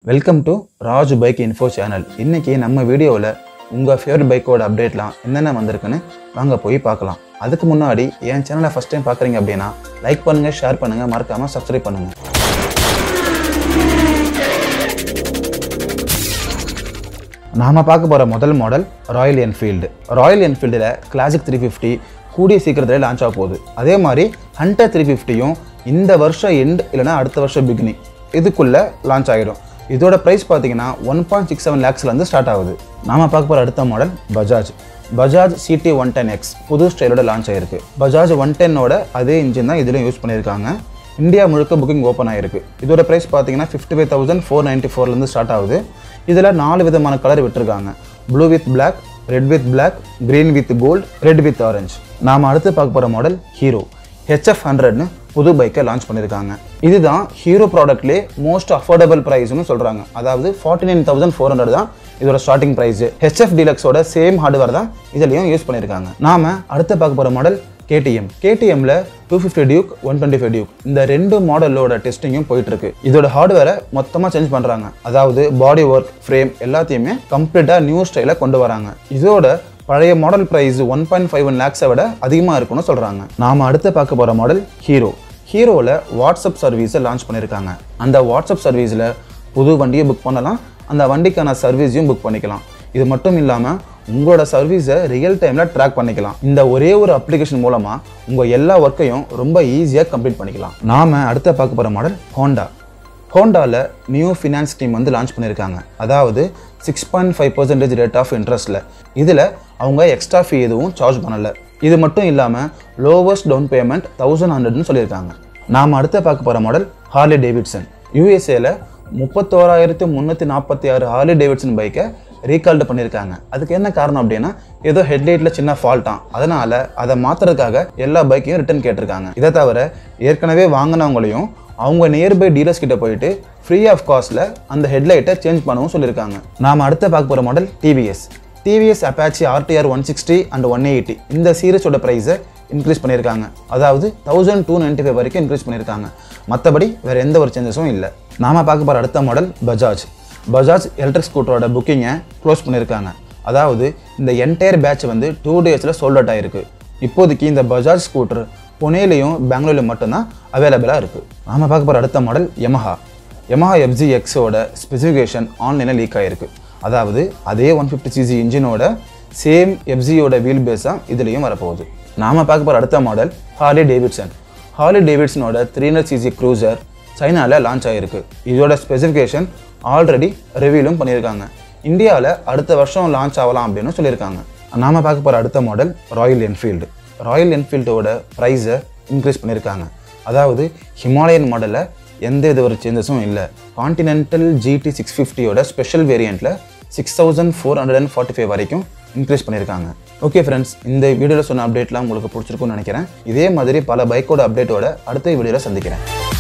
welcome to Raj bike info channel இன்னைக்கு நம்ம வீடியோவில் உங்கள் ஃபேவரட் பைக்கோட அப்டேட்லாம் என்னென்ன வந்திருக்குன்னு வாங்க போய் பார்க்கலாம் அதுக்கு முன்னாடி என் சேனலை ஃபஸ்ட் டைம் பார்க்குறீங்க அப்படின்னா லைக் பண்ணுங்கள் ஷேர் பண்ணுங்கள் மறக்காமல் சப்ஸ்கிரைப் பண்ணுங்கள் நாம பார்க்க போகிற முதல் மாடல் ராயல் என்ஃபீல்டு ராயல் என்ஃபீல்டில் கிளாசிக் த்ரீ ஃபிஃப்டி கூடிய சீக்கிரத்தில் லான்ச் ஆக போகுது அதே மாதிரி ஹண்டர் த்ரீ ஃபிஃப்டியும் இந்த வருஷம் எண்ட் இல்லைனா அடுத்த வருஷம் பிகினிங் இதுக்குள்ளே லான்ச் ஆகிடும் இதோட ப்ரைஸ் பார்த்தீங்கன்னா ஒன் பாயிண்ட் சிக்ஸ் செவன் லேக்ஸ்லேருந்து ஸ்டார்ட் ஆகுது நாம பார்க்க போகிற அடுத்த model Bajaj Bajaj CT one ten X புது ஸ்டைலோட லான்ச் ஆயிருக்கு பஜாஜ் ஒன் டென்னோட அதே இன்ஜின் தான் இதுலையும் யூஸ் பண்ணியிருக்காங்க இந்தியா முழுக்க புக்கிங் ஓப்பன் ஆயிருக்கு இதோட ப்ரைஸ் பார்த்தீங்கன்னா fifty five thousand four ninety ஃபோர்லேருந்து ஸ்டார்ட் ஆகுது இதில் நாலு விதமான கலர் விட்டுருக்காங்க blue with Black red with Black green with gold red with orange நாம் அடுத்து பார்க்க போகிற மாடல் ஹீரோ ஹெச்எஃப் ஹண்ட்ரட்னு புது பைக்கை லான்ச் பண்ணியிருக்காங்க இதுதான் ஹீரோ ப்ராடக்ட்லேயே மோஸ்ட் அஃபோர்டபுள் ப்ரைஸ்னு சொல்கிறாங்க அதாவது forty nine thousand four hundred தான் இதோட ஸ்டார்டிங் ப்ரைஸ் ஹெச்எஃப் டீலக்ஸோட சேம் ஹார்ட்வேர் தான் இதுலையும் யூஸ் பண்ணியிருக்காங்க நாம அடுத்து பார்க்க போகிற மாடல் கேடிஎம் கேடிஎம்ல two fifty Duke one twenty five Duke இந்த ரெண்டு மாடலோட டெஸ்டிங்கும் போயிட்டு இருக்கு இதோட ஹார்ட்வேரை மொத்தமாக சேஞ்ச் பண்ணுறாங்க அதாவது பாடி ஒர்க் ஃப்ரேம் எல்லாத்தையுமே கம்ப்ளீட்டாக நியூ ஸ்டைலில் கொண்டு வராங்க இதோட பழைய model price one point five one லேக்ஸை விட அதிகமாக இருக்கும்னு சொல்கிறாங்க நாம அடுத்து பார்க்க போகிற மாடல் ஹீரோ ஹீரோவில் வாட்ஸ்அப் சர்வீஸை லான்ச் பண்ணியிருக்காங்க அந்த வாட்ஸ்அப் சர்வீஸில் புது வண்டியை புக் பண்ணலாம் அந்த வண்டிக்கான சர்வீஸையும் புக் பண்ணிக்கலாம் இது மட்டும் இல்லாமல் உங்களோட சர்வீஸை ரியல் டைமில் ட்ராக் பண்ணிக்கலாம் இந்த ஒரே ஒரு அப்ளிகேஷன் மூலமாக உங்கள் எல்லா ஒர்க்கையும் ரொம்ப ஈஸியாக கம்ப்ளீட் பண்ணிக்கலாம் நாம் அடுத்த பார்க்க போகிற மாடல் ஹோண்டா ஹோண்டாவில் நியூ ஃபினான்ஸ் ஸ்கீம் வந்து லான்ச் பண்ணியிருக்காங்க அதாவது six point five percentage rate of இன்ட்ரெஸ்ட்டில் இதில் அவங்க எக்ஸ்ட்ரா ஃபீ எதுவும் சார்ஜ் பண்ணலை இது மட்டும் இல்லாமல் லோவஸ்ட் டவுன் பேமெண்ட் தௌசண்ட் ஹண்ட்ரட்னு சொல்லியிருக்காங்க நாம் அடுத்த பார்க்க போகிற மாடல் ஹார்லி டேவிட்சன் யூஎஸ்ஏல முப்பத்தோராயிரத்து முந்நூற்றி நாற்பத்தி ஆறு ஹார்லி டேவிட்சன் பைக்கை ரீகால்டு பண்ணியிருக்காங்க அதுக்கு என்ன காரணம் அப்படின்னா ஏதோ ஹெட்லைட்டில் சின்ன ஃபால்ட்டாம் அதனால் அதை மாற்றுறதுக்காக எல்லா பைக்கையும் ரிட்டர்ன் கேட்டிருக்காங்க இதை தவிர ஏற்கனவே வாங்கினவங்களையும் அவங்க நியர்பை டீலர்ஸ் கிட்ட போயிட்டு ஃப்ரீ ஆஃப் காஸ்ட்டில் அந்த ஹெட்லைட்டை சேஞ்ச் பண்ணவும் சொல்லியிருக்காங்க நாம் அடுத்த பார்க்க போகிற model TVS TVS Apache RTR one sixty and one eighty இந்த சீரிஸோட ப்ரைஸை இன்க்ரீஸ் பண்ணியிருக்காங்க அதாவது தௌசண்ட் டூ நைன்ட்டி ஃபைவ் வரைக்கும் இன்க்ரீஸ் பண்ணியிருக்காங்க மற்றபடி வேறு எந்த ஒரு சேஞ்சஸும் இல்லை நாம பார்க்க போகிற அடுத்த மாடல் பஜாஜ் பஜாஜ் எலக்ட்ரிக் ஸ்கூட்டரோட புக்கிங்கை க்ளோஸ் பண்ணியிருக்காங்க அதாவது இந்த என்டையர் பேட்ச் வந்து டூ டேஸில் சோல்ட் அவுட் ஆயிருக்கு இப்போதைக்கு இந்த பஜாஜ் ஸ்கூட்டர் புனேலையும் பெங்களூர்லையும் மட்டும்தான் அவைலபிளாக இருக்குது நாம பார்க்க போகிற அடுத்த மாடல் Yamaha Yamaha FZ எக்ஸோட ஸ்பெசிஃபிகேஷன் ஆன்லைனில் லீக் ஆகிருக்கு அதாவது அதே ஒன் ஃபிஃப்டி சிசி இன்ஜினோட சேம் எஃப்ஜியோட வீல் பேஸ் தான் இதுலேயும் வரப்போகுது நாம பார்க்க போகிற அடுத்த மாடல் ஹார்லி டேவிட்சன் ஹார்லி டேவிட்சனோட த்ரீ ஹண்ட்ரட் சிசி க்ரூசர் சைனாவில் லான்ச் ஆகிருக்கு இதோட ஸ்பெசிஃபிகேஷன் ஆல்ரெடி ரிவீலும் பண்ணியிருக்காங்க இந்தியாவில் அடுத்த வருஷம் லான்ச் ஆகலாம் அப்படின்னு சொல்லியிருக்காங்க நாம பார்க்க போகிற அடுத்த மாடல் ராயல் என்ஃபீல்டு ராயல் என்ஃபீல்டோட ப்ரைஸை இன்க்ரீஸ் பண்ணியிருக்காங்க அதாவது ஹிமாலயன் மாடலில் எந்த வித ஒரு சேஞ்சஸும் இல்லை கான்டினென்டல் ஜிடி சிக்ஸ் ஃபிஃப்டியோட ஸ்பெஷல் வேரியண்ட்டில் six thousand four hundred and forty five வரைக்கும் இன்க்ரீஸ் பண்ணியிருக்காங்க ஓகே ஃப்ரெண்ட்ஸ் இந்த வீடியோவில் சொன்ன அப்டேட்லாம் உங்களுக்கு பிடிச்சிருக்கும்னு நினைக்கிறேன் இதே மாதிரி பல பைக்கோட அப்டேட்டோட அடுத்த வீடியோவில் சந்திக்கிறேன்